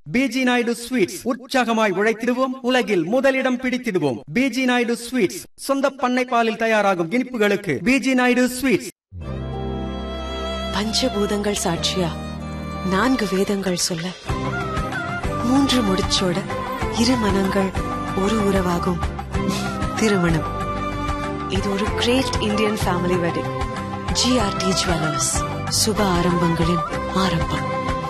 PG Naidu sweets உற்சாகமாய் உழைத்திடுவோம் உலகில் முதலிடம் பிடித்திடுவோம் பிஜி நாயுடு ஸ்வீட்ஸ் சொந்த பண்ணை பாலில் தயாராகும் இனிப்புகளுக்கு பிஜி நாயுடு ஸ்வீட்ஸ் பஞ்சபூதங்கள் சாட்சியா நான்கு வேதங்கள் சொல்ல மூன்று முடிச்சோட இரு மனங்கள் ஒரு உறவாகும் திருமணம் இது ஒரு great Indian family wedding GRT jewellers சுப ஆரம்பங்களின் ஆரம்பம்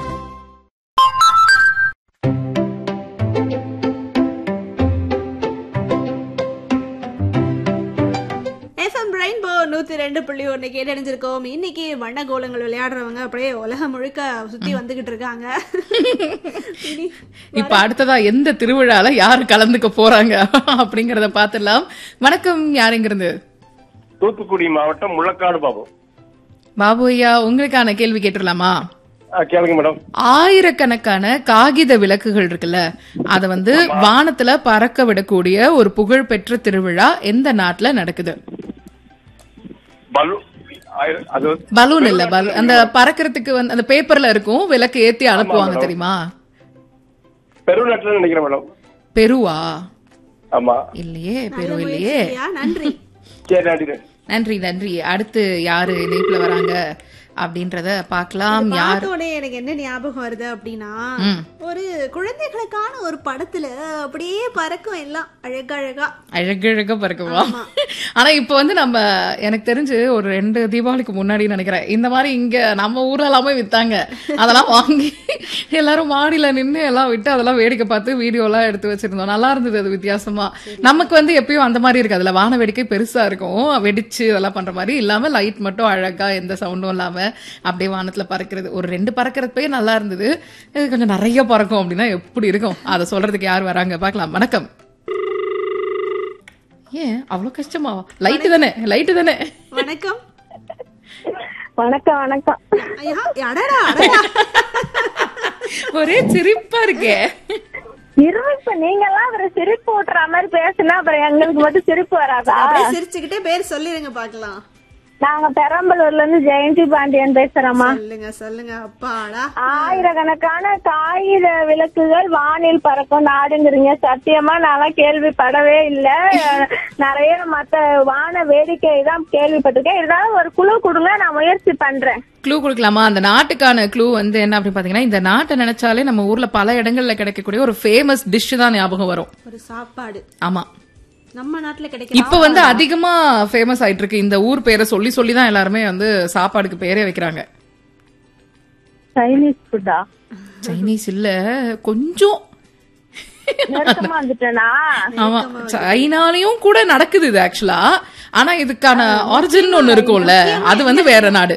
எஃப்எம் ரெயின்போ நூத்தி ரெண்டு புள்ளி ஒண்ணு கேட்டணிஞ்சிருக்கோம் இன்னைக்கு வண்ண கோலங்கள் விளையாடுறவங்க அப்படியே உலகம் முழுக்க சுத்தி வந்துகிட்டு இருக்காங்க இனி இப்ப அடுத்ததா எந்த திருவிழால யாரு கலந்துக்க போறாங்க அப்படிங்கறத பாத்துடலாம் வணக்கம் யாருங்கிறது தூத்துக்குடி மாவட்டம் முள்ளக்காடு பாபு பாபு ஐயா உங்களுக்கான கேள்வி கேட்டுடலாமா ஆ, கேளுங்க மேடம் ஆயிரக்கணக்கான காகித விளக்குகள் இருக்குல்ல அத வந்து வானத்துல பறக்க விடக்கூடிய ஒரு புகழ்பெற்ற திருவிழா எந்த நாட்டுல நடக்குது பலு ஆயிர- அது பலூன் இல்ல பலூன் அந்த பறக்கிறதுக்கு வந்து அந்த பேப்பர்ல இருக்கும் விளக்கு ஏத்தி அனுப்புவாங்க தெரியுமா பெருநாட்டுல நினைக்கிறேன் மேடம் பெருவா ஆமா இல்லையே நல்ல பெரு முயற்சி இல்லையே ஐயா, நன்றி சரி நன்றி நன்றி நன்றி அடுத்து யாரு இணைப்புல வராங்க அப்படின்றத பார்க்கலாம் யார் பார்த்த உடனே எனக்கு என்ன ஞாபகம் வருது அப்படின்னா ம். ஒரு குழந்தைகளுக்கான ஒரு படத்துல அப்படியே பறக்கும் எல்லாம் அழகழகா அழகழகா பறக்குமா ஆனா இப்ப வந்து நம்ம எனக்கு தெரிஞ்சு ஒரு ரெண்டு தீபாவளிக்கு முன்னாடி நினைக்கிறேன் இந்த மாதிரி இங்க நம்ம ஊர்ல எல்லாமே வித்தாங்க அதெல்லாம் வாங்கி எல்லாரும் மாடியில நின்னு எல்லாம் விட்டு அதெல்லாம் வேடிக்கை பார்த்து வீடியோ எல்லாம் எடுத்து வச்சிருந்தோம் நல்லா இருந்தது அது வித்தியாசமா நமக்கு வந்து எப்பயும் அந்த மாதிரி இருக்கு அதுல வான வேடிக்கை பெருசா இருக்கும் வெடிச்சு இதெல்லாம் பண்ற மாதிரி இல்லாம லைட் மட்டும் அழகா எந்த சவுண்டும் இல்லாம அப்படியே வானத்துல பறக்கிறது ஒரு ரெண்டு பறக்கிறப்பே நல்லா இருந்தது இது கொஞ்சம் நிறைய பறக்கும் அப்படின்னா எப்படி இருக்கும் அதை சொல்றதுக்கு யார் வராங்க பார்க்கலாம் வணக்கம் ஏன் அவ்வளவு கஷ்டமா லைட்டு தானே லைட்டு தானே வணக்கம் வணக்கம் வணக்கம் ஐயா அடடா அடடா ஒரே சிரிப்பா இருக்கே இருப்பு நீங்க எல்லாம் ஒரு சிரிப்பு ஊட்டுற மாதிரி பேசுனா அப்புறம் எங்களுக்கு மட்டும் சிரிப்பு வராதா அப்படியே சிரிச்சுக்கிட்டே பேர் சொல்லிருங்க பாக்கலாம் நாங்க பெரம்பலூர்ல இருந்து ஜெயந்தி பாண்டியன் பேசுறோமா சொல்லுங்க சொல்லுங்க அப்பாடா ஆயிரக்கணக்கான காகித விளக்குகள் வானில் பறக்கும் நாடுங்கிறீங்க சத்தியமா நான் கேள்விப்படவே இல்ல நிறைய மத்த வான வேடிக்கை தான் கேள்விப்பட்டிருக்கேன் இருந்தாலும் ஒரு குழு கொடுங்க நான் முயற்சி பண்றேன் க்ளூ கொடுக்கலாமா அந்த நாட்டுக்கான க்ளூ வந்து என்ன அப்படின்னு பாத்தீங்கன்னா இந்த நாட்டை நினைச்சாலே நம்ம ஊர்ல பல இடங்கள்ல கிடைக்கக்கூடிய ஒரு ஃபேமஸ் டிஷ் தான் ஞாபகம் வரும் ஒரு சாப்பாடு ஆமா நம்ம நாட்டுல கிடைக்கிற இப்ப வந்து அதிகமா ஃபேமஸ் ஆயிட்டு இருக்கு இந்த ஊர் பேரை சொல்லி சொல்லி தான் எல்லாருமே வந்து சாப்பாடுக்கு பேரே வைக்கிறாங்க சைனீஸ் ஃபுட்டா சைனீஸ் இல்ல கொஞ்சம் நெருக்கமா வந்துட்டேனா ஆமா சைனாலயும் கூட நடக்குது இது ஆக்சுவலா ஆனா இதுக்கான ஆரிஜின் ஒண்ணு இருக்கும்ல அது வந்து வேற நாடு